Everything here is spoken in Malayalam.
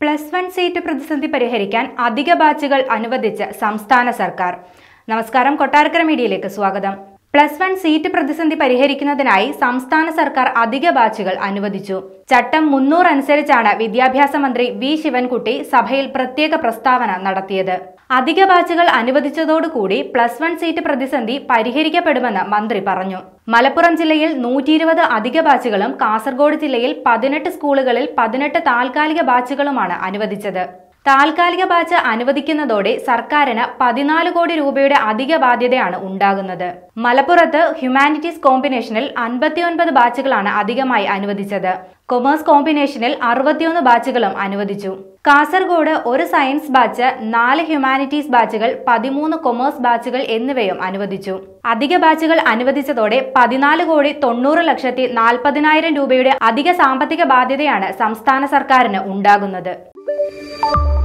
പ്ലസ് വൺ സീറ്റ് പ്രതിസന്ധി പരിഹരിക്കാൻ അധിക ബാച്ചുകൾ അനുവദിച്ച് സംസ്ഥാന സർക്കാർ നമസ്കാരം കൊട്ടാരക്കര മീഡിയയിലേക്ക് സ്വാഗതം പ്ലസ് വൺ സീറ്റ് പ്രതിസന്ധി പരിഹരിക്കുന്നതിനായി സംസ്ഥാന സർക്കാർ അധിക ബാച്ചുകൾ അനുവദിച്ചു ചട്ടം മുന്നൂറ് അനുസരിച്ചാണ് വിദ്യാഭ്യാസ മന്ത്രി വി ശിവൻകുട്ടി സഭയിൽ പ്രത്യേക പ്രസ്താവന നടത്തിയത് അധിക ബാച്ചുകൾ അനുവദിച്ചതോടുകൂടി പ്ലസ് വൺ സീറ്റ് പ്രതിസന്ധി പരിഹരിക്കപ്പെടുമെന്ന് മന്ത്രി പറഞ്ഞു മലപ്പുറം ജില്ലയിൽ നൂറ്റി ഇരുപത് അധിക ബാച്ചുകളും കാസർഗോഡ് ജില്ലയിൽ പതിനെട്ട് സ്കൂളുകളിൽ പതിനെട്ട് താൽക്കാലിക ബാച്ചുകളുമാണ് അനുവദിച്ചത് താൽക്കാലിക ബാച്ച് അനുവദിക്കുന്നതോടെ സർക്കാരിന് പതിനാല് കോടി രൂപയുടെ അധിക ബാധ്യതയാണ് ഉണ്ടാകുന്നത് മലപ്പുറത്ത് ഹ്യൂമാനിറ്റീസ് കോമ്പിനേഷനിൽ അൻപത്തിയൊൻപത് ബാച്ചുകളാണ് അധികമായി അനുവദിച്ചത് കൊമേഴ്സ് കോമ്പിനേഷനിൽ അറുപത്തിയൊന്ന് ബാച്ചുകളും അനുവദിച്ചു കാസർഗോഡ് ഒരു സയൻസ് ബാച്ച് നാല് ഹ്യൂമാനിറ്റീസ് ബാച്ചുകൾ പതിമൂന്ന് കൊമേഴ്സ് ബാച്ചുകൾ എന്നിവയും അനുവദിച്ചു അധിക ബാച്ചുകൾ അനുവദിച്ചതോടെ പതിനാല് കോടി തൊണ്ണൂറ് ലക്ഷത്തി നാൽപ്പതിനായിരം രൂപയുടെ അധിക സാമ്പത്തിക ബാധ്യതയാണ് സംസ്ഥാന സർക്കാരിന് ഉണ്ടാകുന്നത്